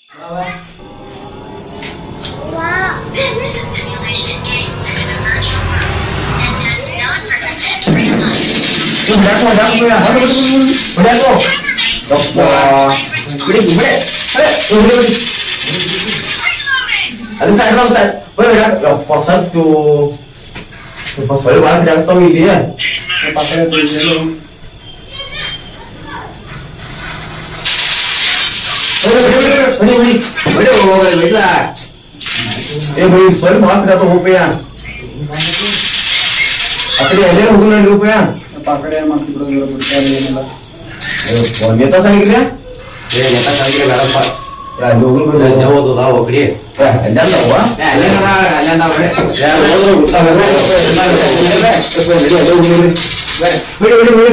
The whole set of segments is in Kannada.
This is a simulation game set in a virtual world and does not represent real life. ಹೊಡ್ಯಾಕೋ ಹೊಡ್ಯಾಕೋ ಹೊಡ್ಯಾಕೋ ಯಪ್ಪ ಬಿಡಿ ಬಿಡಿ ಅರೆ ಬಿಡಿ ಬಿಡಿ ಅದು ಸೈಡ್ ಒಂದು ಸೈಡ್ ಬಿಡಿ ಬಿಡ ಯಪ್ಪ ಸತ್ತು ಯಪ್ಪ ಸರಿ ಭಾಳ ಜಾಗ್ತಾವ ಇಲ್ಲಿ ಬಿಡಿ ಬಿಡಿ ಬಿಡಿ ಬಿಡಿ ಬಿಡಿ ಹೋಗಿ ಬಿಡ್ಲ ಏ ಬಿಡಿ ಸರಿ ಮಾತ್ರ ಅದು ಹೋಗ್ಬೇಯ ಆ ಕಡೆ ಎಲ್ಲೇ ಹೋಗಲ್ಲ ಹೋಗ್ಬೇಯ ಪಾಕಡೆ ಮಾಡ್ತಿದ್ರು ಬಿಡ್ತಾರೆ ಏನಿಲ್ಲ ನೇತಾ सांगितल्या ए नेता सांगितलं मॅडम दोघं मिळून होतो ना ओकडी अल्यांदा हुआ अल्यांदा अल्यांदा यार रोज उठला ಬಿಡಿ ಬಿಡಿ ಬಿಡಿ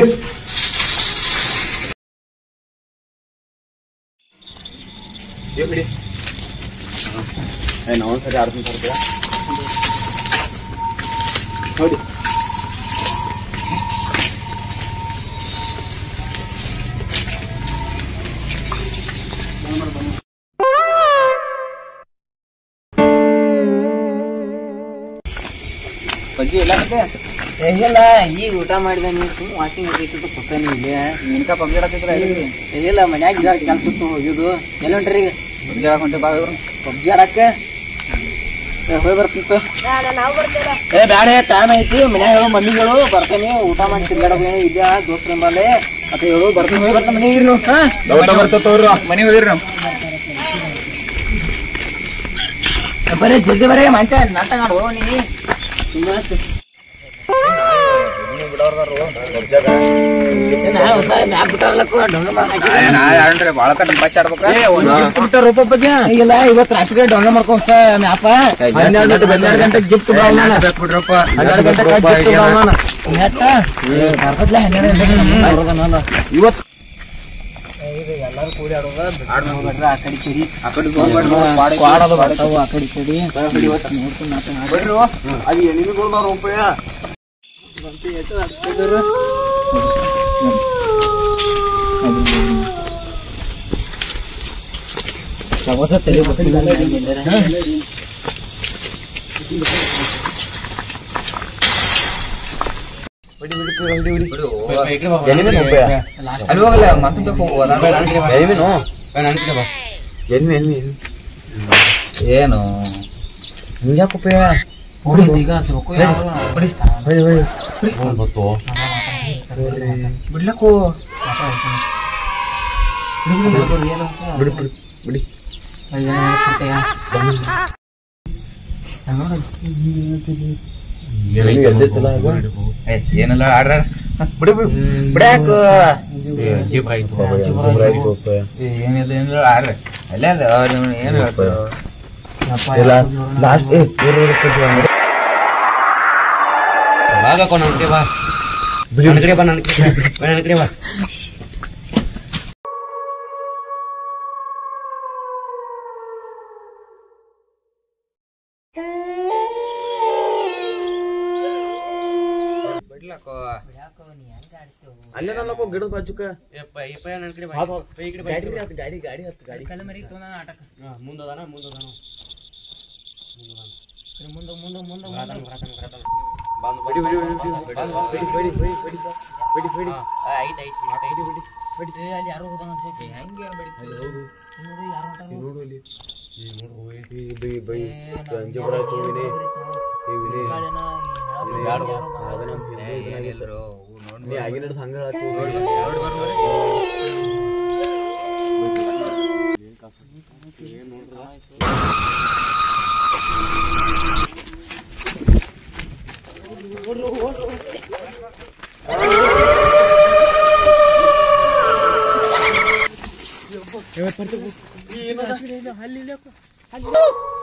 ಬಿಡಿ ನಾವು ಸರಿ ಅರ್ಥ ಮಾಡ್ತೀರಾ ನೋಡಿ ಬಜ್ಜಿ ಇಲ್ಲ ಮತ್ತೆ ಇಲ್ಲ ಈಗ ಊಟ ಮಾಡಿದೆ ನೀವು ಸುಮ್ಮನೆ ವಾಕಿಂಗ್ ಹೋಗಿತ್ತು ಕೂತಾನೆ ಇಲ್ಲಿ ನಿನ್ಕ ಪಬ್ಜಿ ಆಡತ್ತಿದ್ರ ಇಲ್ಲ ಮನ್ಯಾಗ ಇದಾಗ ಕೆಲ್ಸ ಇತ್ತು ಹೋಗಿದ್ದು ಎಲ್ಲಿ ಹೊಂಟ್ರಿ ಈಗ ಪಬ್ಜಿ ಆಡಕ್ ಹೊಂಟಿ ಬಾ ಪಬ್ಜಿ ಆಡಕ್ಕೆ ಹೋಗಿ ಬರ್ತಿತ್ತು ಏ ಬ್ಯಾಡ ಟೈಮ್ ಐತಿ ಮನ್ಯಾಗ ಹೇಳು ಮಮ್ಮಿಗಳು ಬರ್ತೇನೆ ಊಟ ಮಾಡಿ ತಿರ್ಗಾಡೋಕೆ ಇದ್ಯಾ ದೋಸ್ತ ನಂಬಲ್ಲಿ ಮತ್ತೆ ಹೇಳು ಬರ್ತೀನಿ ಹೋಗಿ ಬರ್ತಾನೆ ಮನೆಗೆ ಇರ್ನು ಊಟ ಬರ್ತಾ ತೋರ್ರು ಮನೆಗೆ ಹೋಗಿರಿ ನಾವು ಬರೀ ಜಲ್ದಿ ಬರೀ ಮಂಟ ನಾಟಕ ಆಡು ನೀ ಸುಮ್ಮನೆ ಹೊಸ ಮ್ಯಾಪ್ ಬಿಟ್ಟಾರ್ಲಕ್ಕು ಡೌನ್ಲೋಡ್ ಮಾಡಿ ಭಾಳ ಕಡೆ ಬಚ್ಚ ಆಡ್ಬೇಕ ಇಲ್ಲ ಇವತ್ತು ರಾತ್ರಿ ಡೌನ್ಲೋಡ್ ಮಾಡ್ಕೊ ಹೊಸ ಮ್ಯಾಪ ಹನ್ನೆರಡು ಗಂಟೆ ಹನ್ನೆರಡು ಗಂಟೆಗೆ ಗಿಫ್ಟ್ ಬಿಡ್ರಪ್ಪ ಹನ್ನೆರಡು ಗಂಟೆಗೆ ಗಿಫ್ಟ್ ನೆಟ್ಟ ಬರ್ತದ್ಲ ಹನ್ನೆರಡು ಗಂಟೆಗೆ ಇವತ್ತು ಎಲ್ಲಾರು ಕೂಡಿ ಆಡೋದ ಆ ಕಡೆ ಕಡಿ ಆ ಕಡೆ ಹೋಗ್ಬೇಡ್ರಿ ಕ್ವಾಡದು ಬರ್ತಾವು ಆ ಕಡೆ ಕಡಿ ನೋಡ್ಕೊಂಡು ನಾಟಕ ಅದು ಎಣಿಮಿಗಳು ರೂಪಾಯ ಹೊಸ ತಲೆ ಬಸ್ಸಿಲ್ಲ ಎನಿಮಿ ರೂಪಾಯ ಅಲ್ಲಿ ಹೋಗಲ್ಲ ಮತ್ತೊಂದು ಎನಿಮಿನು ಎನಿಮಿ ಎನಿಮಿ ಏನು ಹಿಂಗ್ಯಾಕೆ ರೂಪಾಯ ಈಗ ಹಚ್ಬೇಕು ಹೊಡಿ ಹೊಡಿ ಗೊತ್ತು ಬಿಡ್ಲಕ್ಕು ಬಿಡಿ ಬಿಡಿ ಬಿಡಿ ಎದ್ದಿತ್ತಲ್ಲ ಅದು? ಏನೆಲ್ಲ ಆಡ್ರ ಬಿಡಿ ಬಿಡ್ಯಾಕ ಜಬ್ರ ಆಯ್ತು ರೂಪಾಯ ಏನಿಲ್ಲ ಏನಿಲ್ಲ ಆಡ್ರ ಅಲ್ಲೇ ಅಲ್ಲ ಅವ್ರು ಏನು ಹೇಳ್ತಾರ ಇಲ್ಲ ಲಾಸ್ಟ್ ಏ ಇರು, ಇರು, ಇರು, ಇರು. ಬಾಗಕ್ಕ ನನ್ನ ಕಡೆ ಬಾ ನನ್ನ ಕಡೆ ಬಾ ನನ್ನ ಕಡೆ ಬಾ ನನ್ನ ಕಡೆ ಬಾ ಬಿಡ್ಲಕ್ಕೋ ಅಲ್ಲೇ ನಲ್ಲಪ್ಪ ಗಿಡದ ಬಾಜುಕ ಯಪ್ಪ ಯಪ್ಪ ನನ್ನ ಕಡೆ ಬಾ ಹೌದು, ಈ ಕಡೆ ಬಾ ಗಾಡಿ ಹತ್ತು ಗಾಡಿ ಗಾಡಿ ಹತ್ತು ಗಾಡಿ ಕಲ್ಲ ಮರಿ ತೊಗೊಂಡ ನಾಟಕ ಮುಂದದಾನ ಮುಂದದಾನ ಮುಂದೆ ಮುಂದೆ ಮುಂದೆ ಬರತಾನ ಬರತಾನ ಬರತಾನ ಬಿಡಿ ಬಿಡಿ ಬಿಡಿ ಬಿಡಿ ಬಿಡಿ ಬಿಡಿ ಬಿಡಿ ಬಿಡಿ ಬಿಡಿ ಐತ್ ಐತ್ ಮಾತಾಡಿ ಬಿಡಿ ಏ, ಅಲ್ಲಿ ಯಾರೋ ಹೋದ ಅನ್ಸೈತಿ ಹೆಂಗೆ ಹೌದು ನೋಡು ಯಾರು ಹೊಂಟಾರ ಈ ನೋಡು ಇಲ್ಲಿ ಈ ನೋಡು ಹೋಗಿ ಈ ಬೈ ಬೈ ಅಂಜೆ ಬರ ಆಯ್ತು ವಿನಿ ಈ ವಿನಿ ಯಾರು ಅದ ನಮ್ಮ ಹಿಂದೆ ಇದನ್ನ ಏನಿಲ್ಲರು ನೋಡಿ ನೀ ಆಗಿನ ಹಿಡ್ದು ಹಂಗ ಹೇಳಾತು ನೋಡಿ ನೋಡಿ ಬರ್ರಿ ಅಲ್ಲಿ